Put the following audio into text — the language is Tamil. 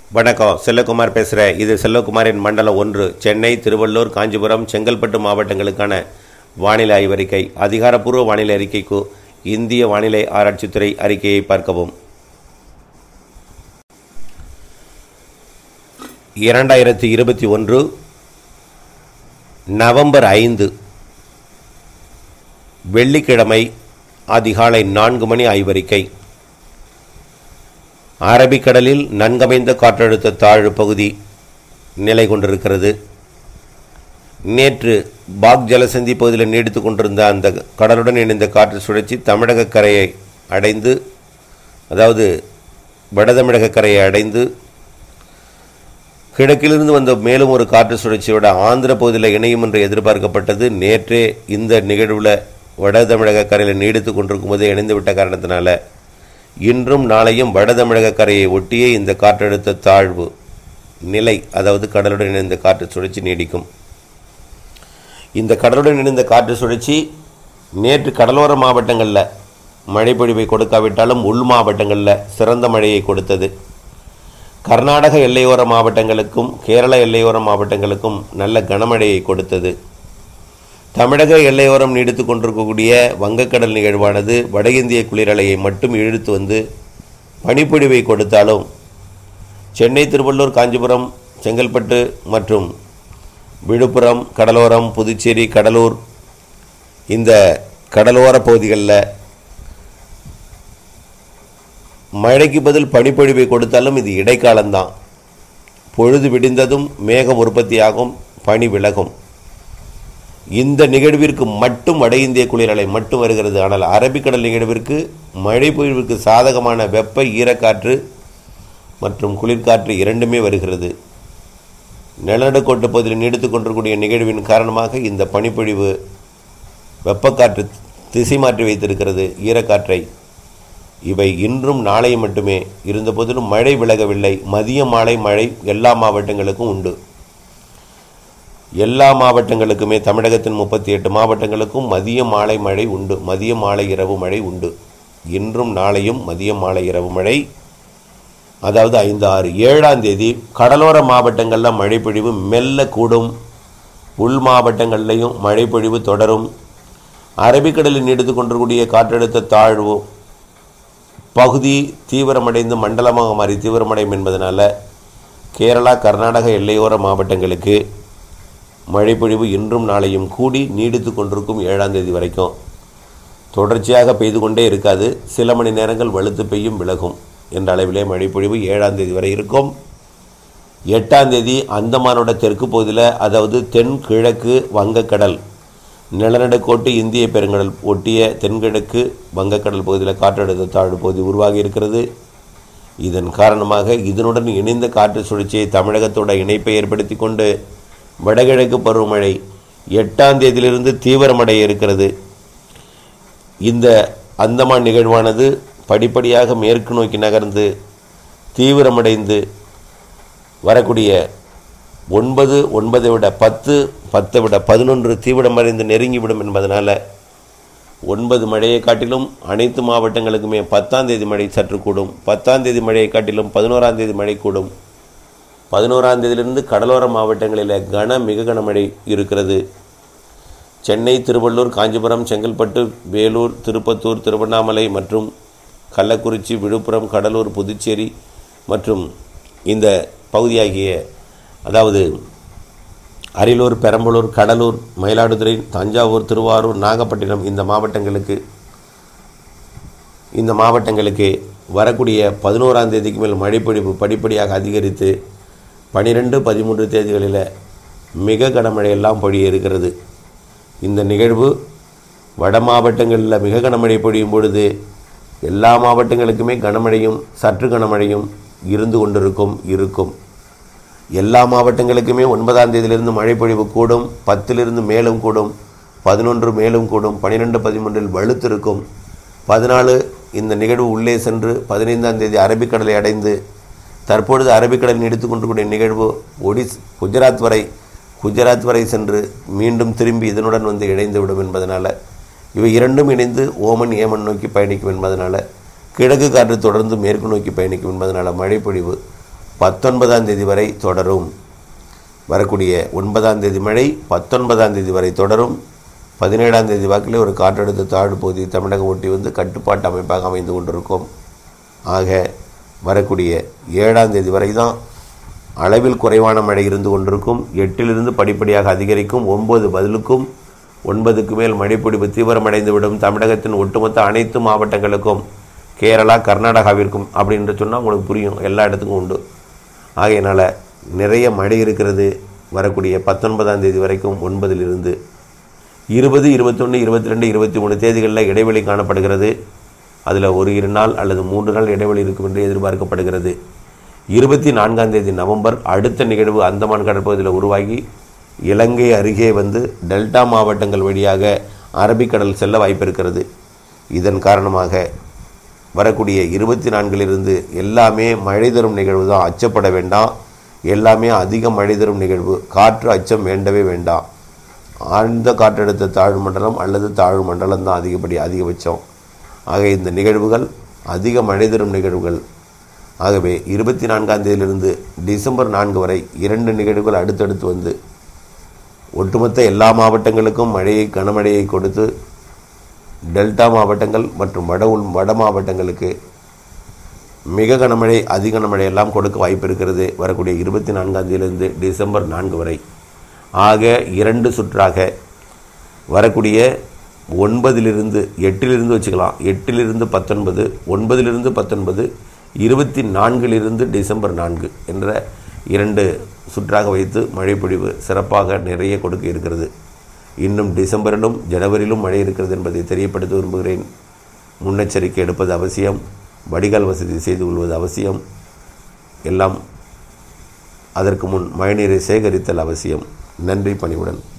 வணக்கம் செல்லகுமார் பேசுகிறேன் இது செல்லகுமாரின் மண்டலம் ஒன்று சென்னை திருவள்ளூர் காஞ்சிபுரம் செங்கல்பட்டு மாவட்டங்களுக்கான வானிலை ஆய்வறிக்கை அதிகாரப்பூர்வ வானிலை அறிக்கைக்கு இந்திய வானிலை ஆராய்ச்சித்துறை அறிக்கையை பார்க்கவும் இரண்டாயிரத்தி இருபத்தி ஒன்று நவம்பர் ஐந்து வெள்ளிக்கிழமை அதிகாலை நான்கு மணி ஆய்வறிக்கை அரபிக்கடலில் நன்கமைந்த காற்றழுத்த தாழ்வு பகுதி நிலை கொண்டிருக்கிறது நேற்று பாக் ஜலசந்தி பகுதியில் நீடித்து கொண்டிருந்த அந்த கடலுடன் இணைந்த காற்று சுழற்சி தமிழக கரையை அடைந்து அதாவது வடதமிழக கரையை அடைந்து கிழக்கிலிருந்து வந்த மேலும் ஒரு காற்று சுழற்சியோட ஆந்திர பகுதியில் இணையும் என்று எதிர்பார்க்கப்பட்டது நேற்றே இந்த நிகழ்வில் வட தமிழக கரையில் நீடித்து கொண்டிருக்கும் போதே இணைந்து விட்ட காரணத்தினால இன்றும் நாளையும் வட தமிழக கரையை ஒட்டியே இந்த காற்றழுத்த தாழ்வு நிலை அதாவது கடலுடன் இணைந்த காற்று சுழற்சி நீடிக்கும் இந்த கடலுடன் இணைந்த காற்று சுழற்சி நேற்று கடலோர மாவட்டங்களில் மழைப்பொழிவை கொடுக்காவிட்டாலும் உள் மாவட்டங்களில் சிறந்த மழையை கொடுத்தது கர்நாடக எல்லையோர மாவட்டங்களுக்கும் கேரள எல்லையோர மாவட்டங்களுக்கும் நல்ல கனமழையை கொடுத்தது தமிழக எல்லையோரம் நீடித்து கொண்டிருக்கக்கூடிய வங்கக்கடல் நிகழ்வானது வட இந்திய குளிரலையை மட்டும் இழுத்து வந்து பனிப்பொழிவை கொடுத்தாலும் சென்னை திருவள்ளூர் காஞ்சிபுரம் செங்கல்பட்டு மற்றும் விழுப்புரம் கடலோரம் புதுச்சேரி கடலூர் இந்த கடலோர பகுதிகளில் மழைக்கு பதில் பனிப்பொழிவை கொடுத்தாலும் இது இடைக்காலம்தான் பொழுது விடிந்ததும் மேகம் உற்பத்தியாகும் பனி விலகும் இந்த நிகழ்விற்கு மட்டும் வட இந்திய குளிரலை மட்டும் வருகிறது ஆனால் அரபிக்கடல் நிகழ்விற்கு மழை பொழிவுக்கு சாதகமான வெப்ப ஈரக்காற்று மற்றும் குளிர்காற்று இரண்டுமே வருகிறது நிலநடுக்கோட்டு பகுதியில் நீடித்து கொண்டிருக்கூடிய நிகழ்வின் காரணமாக இந்த பனிப்பொழிவு வெப்பக்காற்று திசை மாற்றி வைத்திருக்கிறது ஈரக்காற்றை இவை இன்றும் நாளையும் மட்டுமே இருந்தபோதிலும் மழை விலகவில்லை மதிய மாலை மழை எல்லா மாவட்டங்களுக்கும் உண்டு எல்லா மாவட்டங்களுக்குமே தமிழகத்தின் முப்பத்தி எட்டு மாவட்டங்களுக்கும் மதிய மாலை மழை உண்டு மதிய மாலை இரவு மழை உண்டு இன்றும் நாளையும் மதிய மாலை இரவு மழை அதாவது ஐந்து ஆறு ஏழாம் தேதி கடலோர மாவட்டங்களில் மழைப்பொழிவு மெல்ல கூடும் உள் மாவட்டங்கள்லையும் மழைப்பொழிவு தொடரும் அரபிக்கடலில் நீடித்து கொண்டிருக்கூடிய காற்றழுத்த தாழ்வு பகுதி தீவிரமடைந்து மண்டலமாக மாறி தீவிரமடையும் என்பதனால கேரளா கர்நாடக எல்லையோர மாவட்டங்களுக்கு மழைப்பொழிவு இன்றும் நாளையும் கூடி நீடித்து கொண்டிருக்கும் ஏழாம் தேதி வரைக்கும் தொடர்ச்சியாக பெய்து கொண்டே இருக்காது சில மணி நேரங்கள் வலுத்து பெய்யும் விலகும் என்ற அளவிலே மழைப்பொழிவு ஏழாம் தேதி வரை இருக்கும் எட்டாம் தேதி அந்தமானோட தெற்கு பகுதியில் அதாவது தென் கிழக்கு வங்கக்கடல் நிலநடுக்கோட்டு இந்திய பெருங்கடல் ஒட்டிய தென்கிழக்கு வங்கக்கடல் பகுதியில் காற்றழுத்த தாழ்வு பகுதி உருவாகி இருக்கிறது இதன் காரணமாக இதனுடன் இணைந்த காற்று சுழற்சியை தமிழகத்தோட இணைப்பை ஏற்படுத்தி கொண்டு வடகிழக்கு பருவமழை எட்டாம் தேதியிலிருந்து தீவிரமடைய இருக்கிறது இந்த அந்தமான் நிகழ்வானது படிப்படியாக மேற்கு நோக்கி நகர்ந்து தீவிரமடைந்து வரக்கூடிய ஒன்பது ஒன்பதை விட பத்து பத்தை விட பதினொன்று தீவிரமடைந்து நெருங்கிவிடும் என்பதனால் ஒன்பது மழையை காட்டிலும் அனைத்து மாவட்டங்களுக்குமே பத்தாம் தேதி மழை சற்று கூடும் பத்தாம் தேதி மழையை காட்டிலும் பதினோராம் தேதி மழை கூடும் பதினோராம் தேதியிலிருந்து கடலோர மாவட்டங்களில் கன மிக கனமழை இருக்கிறது சென்னை திருவள்ளூர் காஞ்சிபுரம் செங்கல்பட்டு வேலூர் திருப்பத்தூர் திருவண்ணாமலை மற்றும் கள்ளக்குறிச்சி விழுப்புரம் கடலூர் புதுச்சேரி மற்றும் இந்த பகுதியாகிய அதாவது அரியலூர் பெரம்பலூர் கடலூர் மயிலாடுதுறை தஞ்சாவூர் திருவாரூர் நாகப்பட்டினம் இந்த மாவட்டங்களுக்கு இந்த மாவட்டங்களுக்கு வரக்கூடிய பதினோராம் தேதிக்கு மேல் மழைப்பொழிவு படிப்படியாக அதிகரித்து பனிரெண்டு பதிமூன்று தேதிகளில் மிக கனமழையெல்லாம் பொழிய இருக்கிறது இந்த நிகழ்வு வட மாவட்டங்களில் மிக கனமழை பொழியும் பொழுது எல்லா மாவட்டங்களுக்குமே கனமழையும் சற்று கனமழையும் இருந்து கொண்டிருக்கும் இருக்கும் எல்லா மாவட்டங்களுக்குமே ஒன்பதாம் தேதியிலிருந்து மழைப்பொழிவு கூடும் பத்திலிருந்து மேலும் கூடும் பதினொன்று மேலும் கூடும் பன்னிரெண்டு பதிமூன்றில் வலுத்திருக்கும் பதினாலு இந்த நிகழ்வு உள்ளே சென்று பதினைந்தாம் தேதி அரபிக்கடலை அடைந்து தற்பொழுது அரபிக்கடல் நீடித்து கொண்டிருக்கூடிய நிகழ்வு ஒடிஸ் குஜராத் வரை குஜராத் வரை சென்று மீண்டும் திரும்பி இதனுடன் வந்து இணைந்துவிடும் என்பதனால் இவை இரண்டும் இணைந்து ஓமன் ஏமன் நோக்கி பயணிக்கும் என்பதனால் கிழக்கு காற்று தொடர்ந்து மேற்கு நோக்கி பயணிக்கும் என்பதனால் மழைப்பொழிவு பத்தொன்பதாம் தேதி வரை தொடரும் வரக்கூடிய ஒன்பதாம் தேதி மழை பத்தொன்பதாம் தேதி வரை தொடரும் பதினேழாம் தேதி வாக்கில் ஒரு காற்றழுத்த தாழ்வு பகுதி தமிழகம் ஒட்டி வந்து கட்டுப்பாட்டு அமைப்பாக அமைந்து கொண்டிருக்கும் ஆக வரக்கூடிய ஏழாம் தேதி வரை தான் அளவில் குறைவான மழை இருந்து கொண்டிருக்கும் எட்டிலிருந்து படிப்படியாக அதிகரிக்கும் ஒன்பது பதிலுக்கும் ஒன்பதுக்கு மேல் மழைப்பொழிவு தீவிரமடைந்துவிடும் தமிழகத்தின் ஒட்டுமொத்த அனைத்து மாவட்டங்களுக்கும் கேரளா கர்நாடகாவிற்கும் அப்படின்னு சொன்னால் உங்களுக்கு புரியும் எல்லா இடத்துக்கும் உண்டு ஆகையினால் நிறைய மழை இருக்கிறது வரக்கூடிய பத்தொன்பதாம் தேதி வரைக்கும் ஒன்பதிலிருந்து இருபது இருபத்தொன்று இருபத்தி ரெண்டு இருபத்தி மூணு தேதிகளில் இடைவெளி காணப்படுகிறது அதில் ஒரு இரு நாள் அல்லது மூன்று நாள் இடைவெளி இருக்கும் என்று எதிர்பார்க்கப்படுகிறது இருபத்தி நான்காம் தேதி நவம்பர் அடுத்த நிகழ்வு அந்தமான் கடற்பகுதியில் உருவாகி இலங்கை அருகே வந்து டெல்டா மாவட்டங்கள் வழியாக அரபிக்கடல் செல்ல வாய்ப்பு இருக்கிறது இதன் காரணமாக வரக்கூடிய இருபத்தி நான்கிலிருந்து எல்லாமே மழை தரும் நிகழ்வு தான் அச்சப்பட வேண்டாம் எல்லாமே அதிக மழை தரும் நிகழ்வு காற்று அச்சம் வேண்டவே வேண்டாம் ஆழ்ந்த காற்றழுத்த தாழ்வு மண்டலம் அல்லது தாழ்வு மண்டலம் தான் அதிகப்படி அதிகபட்சம் ஆக இந்த நிகழ்வுகள் அதிக மழை தரும் நிகழ்வுகள் ஆகவே இருபத்தி நான்காம் தேதியிலிருந்து டிசம்பர் நான்கு வரை இரண்டு நிகழ்வுகள் அடுத்தடுத்து வந்து ஒட்டுமொத்த எல்லா மாவட்டங்களுக்கும் மழையை கனமழையை கொடுத்து டெல்டா மாவட்டங்கள் மற்றும் வட உள் வட மாவட்டங்களுக்கு மிக கனமழை அதிக கனமழை எல்லாம் கொடுக்க வாய்ப்பு இருக்கிறது வரக்கூடிய இருபத்தி நான்காம் தேதியிலிருந்து டிசம்பர் நான்கு வரை ஆக இரண்டு சுற்றாக வரக்கூடிய ஒன்பதிலிருந்து எட்டிலிருந்து வச்சுக்கலாம் எட்டிலிருந்து பத்தொன்பது ஒன்பதிலிருந்து பத்தொன்பது இருபத்தி நான்கிலிருந்து டிசம்பர் நான்கு என்ற இரண்டு சுற்றாக வைத்து மழைப்பொழிவு சிறப்பாக நிறைய கொடுக்க இருக்கிறது இன்னும் டிசம்பரிலும் ஜனவரியிலும் மழை இருக்கிறது என்பதை தெரியப்படுத்த விரும்புகிறேன் முன்னெச்சரிக்கை எடுப்பது அவசியம் வடிகால் வசதி செய்து கொள்வது அவசியம் எல்லாம் அதற்கு முன் மழைநீரை சேகரித்தல் அவசியம் நன்றி பணிவுடன்